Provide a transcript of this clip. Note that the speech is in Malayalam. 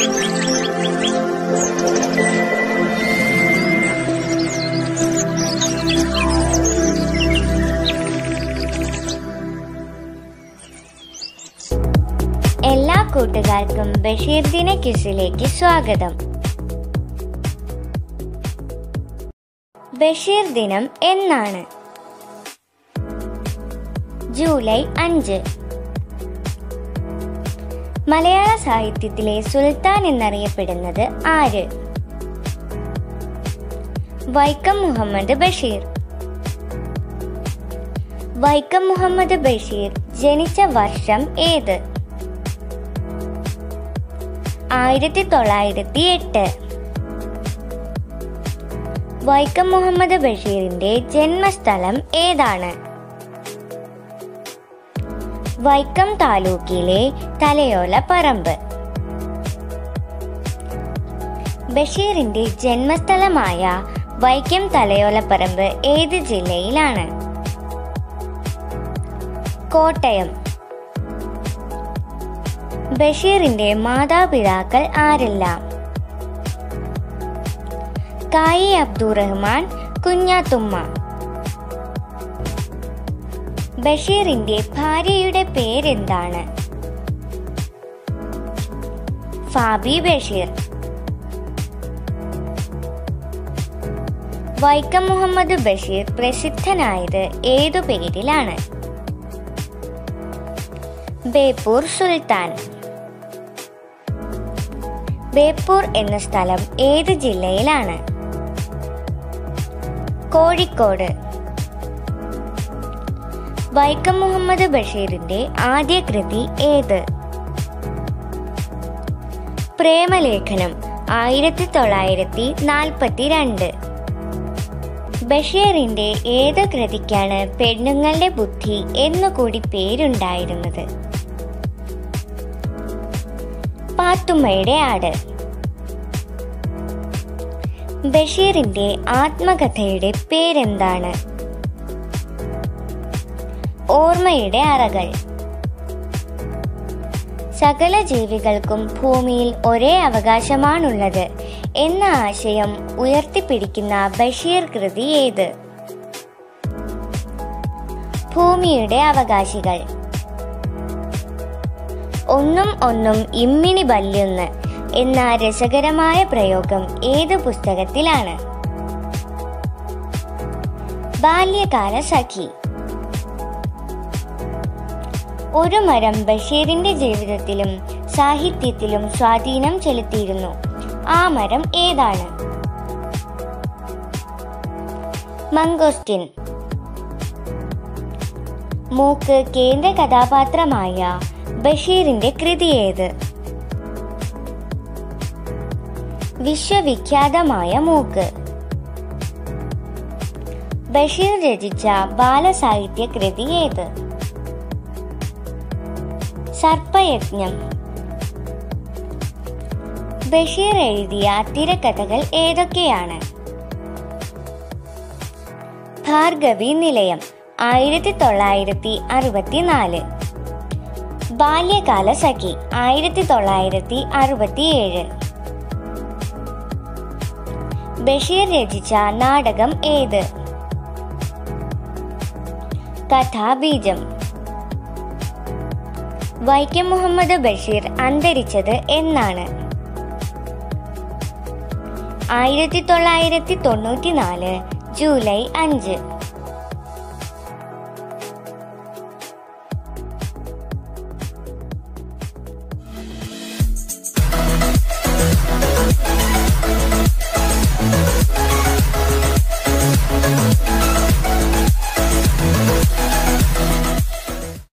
എല്ലാ കൂട്ടുകാർക്കും ബഷീർ ദിന ക്വിസിലേക്ക് സ്വാഗതം ബഷീർ ദിനം എന്നാണ് ജൂലൈ അഞ്ച് മലയാള സാഹിത്യത്തിലെ സുൽത്താൻ എന്നറിയപ്പെടുന്നത് ആര് വൈക്കം മുഹമ്മദ് ബഷീർ വൈക്കം മുഹമ്മദ് ബഷീർ ജനിച്ച വർഷം ഏത് ആയിരത്തി തൊള്ളായിരത്തി എട്ട് വൈക്കം മുഹമ്മദ് ബഷീറിന്റെ ജന്മസ്ഥലം ഏതാണ് വൈക്കം താലൂക്കിലെ തലയോല പറമ്പ് ബഷീറിന്റെ ജന്മസ്ഥലമായ വൈക്കം തലയോലപ്പറമ്പ് ഏത് ജില്ലയിലാണ് കോട്ടയം ബഷീറിന്റെ മാതാപിതാക്കൾ ആരെല്ലാം കായി അബ്ദുറഹ്മാൻ കുഞ്ഞാത്തുമ്മ ബഷീറിന്റെ ഭാര്യയുടെ പേരെന്താണ് ഫാബി ബഷീർ വൈക്കം മുഹമ്മദ് ബഷീർ പ്രസിദ്ധനായത് ഏതു പേരിലാണ് ബേപ്പൂർ സുൽത്താൻ ബേപ്പൂർ എന്ന സ്ഥലം ഏത് ജില്ലയിലാണ് കോഴിക്കോട് വൈക്കം മുഹമ്മദ് ബഷീറിന്റെ ആദ്യ കൃതി ഏത് പ്രേമലേഖനം ആയിരത്തി തൊള്ളായിരത്തി നാൽപ്പത്തി രണ്ട് ബഷീറിന്റെ ഏത് കൃതിക്കാണ് പെണ്ണുങ്ങളുടെ ബുദ്ധി എന്നുകൂടി പേരുണ്ടായിരുന്നത് പാത്തുമ്മയുടെ ആട് ബഷീറിന്റെ ആത്മകഥയുടെ പേരെന്താണ് ഓർമ്മയുടെ അറകൾ സകല ജീവികൾക്കും ഭൂമിയിൽ ഒരേ അവകാശമാണുള്ളത് എന്ന ആശയം ഉയർത്തിപ്പിടിക്കുന്ന ബഷീർ കൃതി ഏത് ഭൂമിയുടെ അവകാശികൾ ഒന്നും ഒന്നും ഇമ്മിണി ബല്യൊന്ന് എന്ന രസകരമായ പ്രയോഗം ഏത് പുസ്തകത്തിലാണ് ബാല്യകാല സഖി ഒരു മരം ബഷീറിന്റെ ജീവിതത്തിലും സാഹിത്യത്തിലും സ്വാധീനം ചെലുത്തിയിരുന്നു ആ മരം ഏതാണ് മംഗോസ്റ്റിൻ മൂക്ക് കേന്ദ്ര കഥാപാത്രമായ ബഷീറിന്റെ കൃതി ഏത് വിശ്വവിഖ്യാതമായ മൂക്ക് ബഷീർ രചിച്ച ബാലസാഹിത്യ കൃതി ഏത് സർപ്പയജ്ഞം ബഷീർ എഴുതിയ തിരക്കഥകൾ ഏതൊക്കെയാണ് ഭാർഗവി നിലയം ആയിരത്തി തൊള്ളായിരത്തി അറുപത്തിനാല് ബാല്യകാല സഖി ആയിരത്തി തൊള്ളായിരത്തി അറുപത്തിയേഴ് ബഷീർ രചിച്ച നാടകം ഏത് കഥാബീജം വൈക്കം മുഹമ്മദ് ബഷീർ അന്തരിച്ചത് എന്നാണ് ആയിരത്തി തൊള്ളായിരത്തി തൊണ്ണൂറ്റിനാല് ജൂലൈ അഞ്ച്